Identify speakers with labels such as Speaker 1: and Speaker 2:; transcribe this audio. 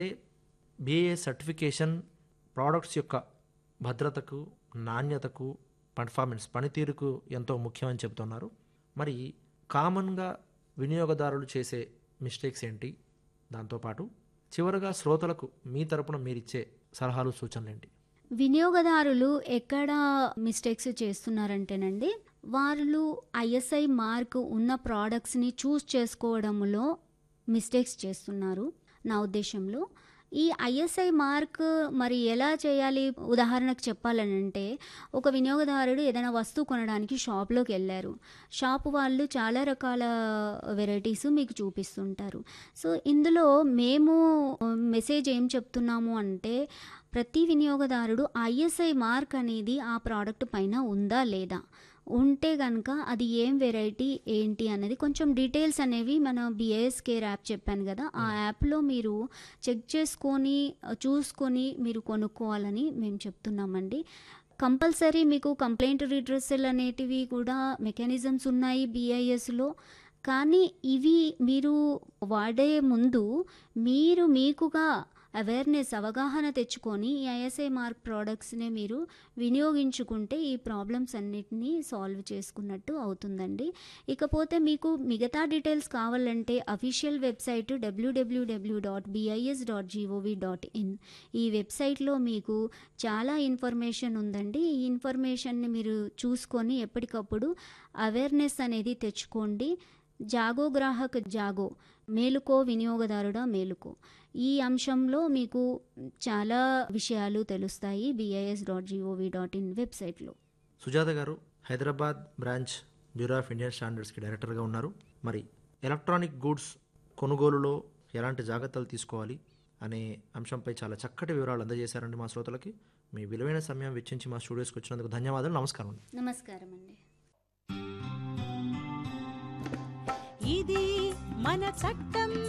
Speaker 1: BA certification products యొక్క భద్రతకు నాణ్యతకు పర్ఫార్మెన్స్ పనితీరుకు ఎంతో ముఖ్యమని చెబుతున్నారు మరి కామన్గా వినియోగదారులు చేసే మిస్టేక్స్ ఏంటి దాంతోపాటు చివరగా శ్రోతలకు మీ తరపున మీరిచ్చే సలహాలు సూచనలు ఏంటి
Speaker 2: వినియోగదారులు ఎక్కడ మిస్టేక్స్ చేస్తున్నారంటేనండి వాళ్ళు ఐఎస్ఐ మార్క్ ఉన్న ప్రోడక్ట్స్ని చూస్ చేసుకోవడంలో మిస్టేక్స్ చేస్తున్నారు నా ఉద్దేశంలో ఈ ఐఎస్ఐ మార్క్ మరి ఎలా చేయాలి ఉదాహరణకు చెప్పాలనంటే ఒక వినియోగదారుడు ఏదైనా వస్తువు కొనడానికి షాప్లోకి వెళ్ళారు షాప్ వాళ్ళు చాలా రకాల వెరైటీస్ మీకు చూపిస్తుంటారు సో ఇందులో మేము మెసేజ్ ఏం చెప్తున్నాము అంటే ప్రతి వినియోగదారుడు ఐఎస్ఐ మార్క్ అనేది ఆ ప్రోడక్ట్ పైన ఉందా లేదా ఉంటే కనుక అది ఏం వెరైటీ ఏంటి అనేది కొంచెం డీటెయిల్స్ అనేవి మన బిఏఎస్ కేర్ యాప్ చెప్పాను కదా ఆ యాప్లో మీరు చెక్ చేసుకొని చూసుకొని మీరు కొనుక్కోవాలని మేము చెప్తున్నామండి కంపల్సరీ మీకు కంప్లైంట్ రిడ్రెసల్ అనేటివి కూడా మెకానిజమ్స్ ఉన్నాయి బిఐఎస్లో కానీ ఇవి మీరు వాడే ముందు మీరు మీకుగా అవేర్నెస్ అవగాహన తెచ్చుకొని ఈ ఐఎస్ఐ మార్క్ ప్రోడక్ట్స్ని మీరు వినియోగించుకుంటే ఈ ప్రాబ్లమ్స్ అన్నిటినీ సాల్వ్ చేసుకున్నట్టు అవుతుందండి ఇకపోతే మీకు మిగతా డీటెయిల్స్ కావాలంటే official website W W W dot B I S dot G O V dot in ఈ వెబ్సైట్లో మీకు చాలా ఇన్ఫర్మేషన్ ఉందండి ఈ ఇన్ఫర్మేషన్ని మీరు చూసుకొని ఎప్పటికప్పుడు అవేర్నెస్ అనేది తెచ్చుకోండి జాగో గ్రాహక్ జాగో మేలుకో వినియోగదారుడా మేలుకో ఈ అంశంలో మీకు చాలా విషయాలు తెలుస్తాయి B I S dot G O V dot in వెబ్సైట్లో
Speaker 1: సుజాత గారు Hyderabad branch bureau of Indian స్టాండర్డ్స్కి డైరెక్టర్గా ఉన్నారు మరి ఎలక్ట్రానిక్ గూడ్స్ కొనుగోలులో ఎలాంటి జాగ్రత్తలు తీసుకోవాలి అనే అంశంపై చాలా చక్కటి వివరాలు అందజేశారండి మా శ్రోతలకి మీ విలువైన సమయం వెచ్చించి మా స్టూడియోస్కి వచ్చినందుకు ధన్యవాదాలు నమస్కారం అండి
Speaker 2: నమస్కారం అండి
Speaker 3: ఇది మన చట్టం